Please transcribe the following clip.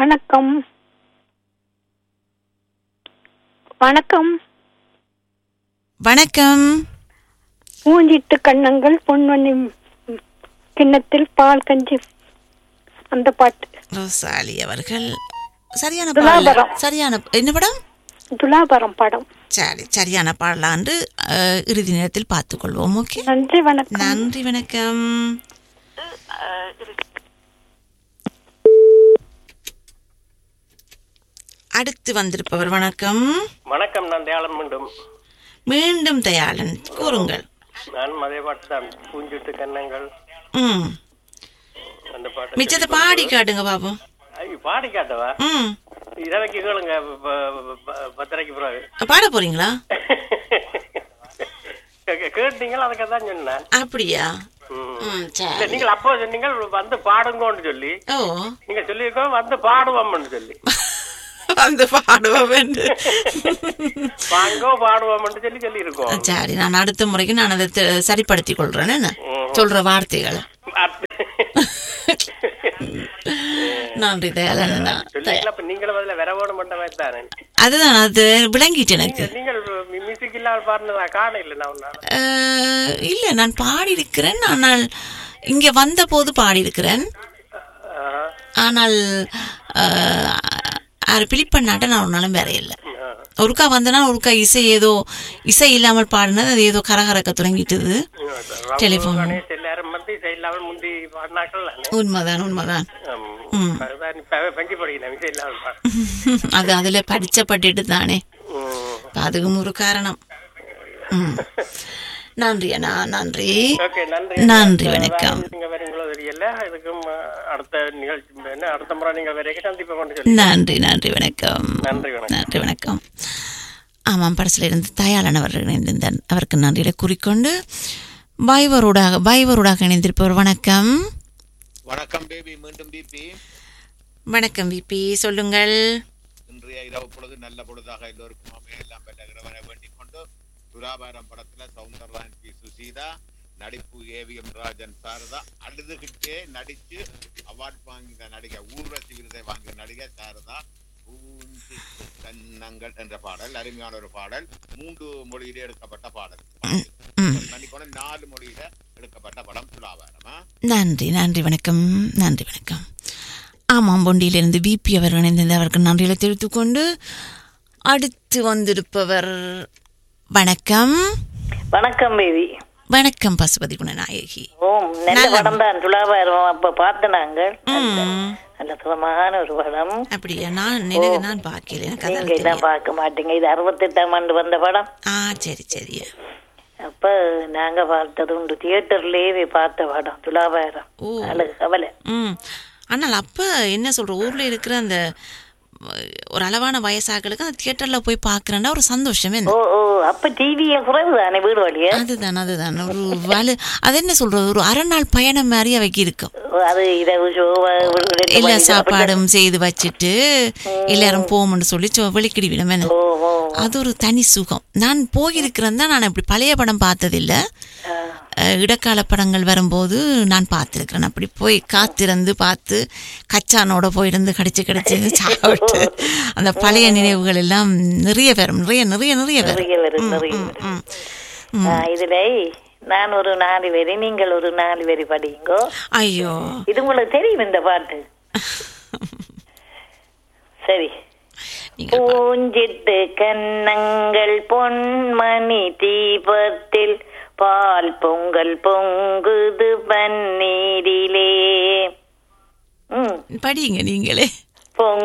வணக்கம் வணக்கம் வணக்கம் மூஞ்சிட்டு கண்ணங்கள் பொன்வண்ணி ம், கிண்ணத்தில் பால் கஞ்சி அந்த பாட்டு ரோசாலி அவர்கள் சரியான பாடல துலாபரம். சரியான என்ன படம் துலாபரம் படம் சரி சரியான பாடலாண்டு அஹ், இறுதி நேரத்தில் பார்த்துக்கொள்வோம் ஓகே நன்றி வணக்கம் நன்றி வணக்கம் அடுத்து வந்திருப்பவர் வணக்கம் வணக்கம் நான் தயாளன் மீண்டும் மீண்டும் தயாளன் கூறுங்கள் நான் அதே பாட்டு தான் பூஞ்சிட்டு கன்னங்கள் ம் அந்த பாட்டு மிச்சத்தை பாடி காட்டுங்க பாப்போம் ஐயோ, பாடி காட்டவா ம் இரவைக்கு கேளுங்க ப- ப- ப- பத்தரைக்கு பிறகு பாட போறீங்களா கே- கேட்டீங்களா அதுக்கு தான் சொன்னேன் அப்படியா ம். ம் இல்ல சரி நீங்கள் அப்போ சொன்னீங்க வந்து பாடுங்கன்னு சொல்லி ஓ நீங்க சொல்லியிருக்கோம் வந்து பாடுவோம்னு சொல்லி வந்து பாடுவோம் என்று. வாங்கோ பாடுவோம்னு சொல்லி சொல்லியிருக்கோம் சரி நான் அடுத்த முறைக்கு நான் அதை த- சரிப்படுத்திக் கொள்றேன் என்ன சொல்ற வார்த்தைகள் நன்றி தயாளன் சொல்லிக்கலாம் அப்ப நீங்களும் அதுல வர வேணும் பண்ண மாதிரி தானே அதுதான் அது விளங்கிட்டு எனக்கு நீங்கள் மியூசிக் இல்லாம பாடுனதா காண இல்லை நான் உன்னால. அஹ், இல்ல நான் பாடியிருக்கிறேன் ஆனால் இங்க வந்த போது பாடியிருக்கிறேன் ஆஹா. ஆனால் அஹ், அது பிலிப்பண்ணாட்ட நான் ஒரு நாளும் வேற இல்லை ஒருக்கா வந்தனா ஒருக்கா இசை ஏதோ இசை இல்லாமல் பாடினது அது ஏதோ கரகரக்க தொடங்கிட்டது டெலிஃபோன் கணேஷ் எல்லாரும் வந்து இசை இல்லாமல் முந்தி பாடினாக்கள் தானே உண்மைதான் உண்மைதான் ஆம். ம். அதுதான் இப்ப பஞ்சு படிக்கணும் இசை இல்லாமல் பாடு அது அதுல படிச்சப்பட்டுட்டு தானே ம். அதுக்கும் ஒரு காரணம் ம் நன்றி அண்ணா நன்றி ஓகே நன்றி நன்றி, அடுத்த வணக்கம். வாரம் நீங்க வரீங்களோ தெரியல இதுக்கும் அஹ், அடுத்த நிகழ்ச்சி என்ன அடுத்த முறை நீங்க வரைக்கும் சந்திப்பை கொண்டு சொல்லி நன்றி நன்றி வணக்கம் நன்றி வணக்கம் நன்றி வணக்கம் ஆமாம் படத்தில் இருந்து தயாளன் அவர்கள் இணைந்திருந்தார் அவருக்கு நன்றியை கூறிக்கொண்டு பைவரோடாக பைவரோடாக இணைந்திருப்பவர் வணக்கம் வணக்கம் பேபி மீண்டும் பிபி வணக்கம் விபி சொல்லுங்கள் இன்றைய இரவு பொழுது நல்ல பொழுதாக எல்லோருக்கும் அமைய எல்லாம் பெற்றகிறவனை வேண்டிக் கொண்டு துராபாரம் படத்துல சவுந்தரராஜன் பி சுசீதா நடிப்பு ஏவிஎம் ராஜன் சாரதா அழுதுகிட்டே நடிச்சு அவார்ட் வாங்கின நடிகை ஊர்வசி விருதை வாங்கின நடிகை சாரதா பூஞ்சி கன்னங்கள் என்ற பாடல் அருமையான ஒரு பாடல் மூன்று மொழியிலே எடுக்கப்பட்ட பாடல் ம் மன்னிக்கணும் நாலு மொழியில எடுக்கப்பட்ட படம் துலாபாரமா நன்றி நன்றி வணக்கம் நன்றி வணக்கம் ஆமாம் பொண்டியிலிருந்து விபி அவர் இணைந்திருந்த அவருக்கு நன்றிகளை தெரிவித்துக் கொண்டு அடுத்து வந்திருப்பவர் வணக்கம் வணக்கம் பேபி வணக்கம் பசுபதி குணநாயகி ஓம் நல்ல நல்ல படம் தான் துலாபாரம் அப்ப பார்த்து நாங்கள் ம். நல்ல சுகமான ஒரு படம் அப்படியா நான் எனக்கு நான் பார்க்கல எனக்கு நீங்க அதான் எல்லாம் தெரியும். பார்க்க மாட்டீங்க இது அறுபத்தெட்டாம் ஆண்டு வந்த படம் ஆ சரி சரி அப்ப நாங்க பார்த்தது உண்டு தியேட்டர்லயே பார்த்த படம் துலாபாரம் ஓ. அழகு கவலை ம் ஆனால் அப்ப என்ன சொல்ற ஊர்ல இருக்கிற அந்த அஹ், ஒரு அளவான வயசாக்களுக்கு அந்த தியேட்டர்ல போய் பார்க்கறேன்னா ஒரு சந்தோஷம் என்ன ஓ ஓ அப்ப டிவிய குறைவு தானே வீடு வழியா அதுதான் அதுதான் ஒரு வலு அது என்ன சொல்றது ஒரு அரை நாள் பயணம் மாதிரி அவைக்கு இருக்கும் அது இரவு ஷோ எல்லா சாப்பாடும் செய்து வச்சுட்டு எல்லாரும் போகும்னு சொல்லி சொ- வெளிக்கிடுவிடும் என்ன ஓ ஓ அது ஒரு தனி சுகம் நான் போயிருக்கிறேன் தான் நான் இப்படி பழைய படம் பார்த்ததில்லை அஹ், இடக்கால படங்கள் வரும்போது நான் பார்த்துருக்கிறேன் அப்படி போய் காத்திருந்து பார்த்து கச்சானோட போயிருந்து கடிச்சு கடிச்சு சாப்பிட்டு அந்த பழைய நினைவுகள் எல்லாம் நிறைய வரும் நிறைய நிறைய நிறைய வரும் நிறைய வரும் நிறைய ம், வரும் ம். ஆ, இதுல நான் ஒரு நாலு வரி நீங்கள் ஒரு நாலு வரி படிங்கோ ஐயோ இது உங்களுக்கு தெரியும் இந்த பாட்டு சரி நீங்கள் பா- பூஞ்சிட்டு கன்னங்கள் பொன்மணி தீபத்தில் பால் பொங்கல் பொங்குது பன்னீரிலே ம் படிங்க நீங்களே பொங்க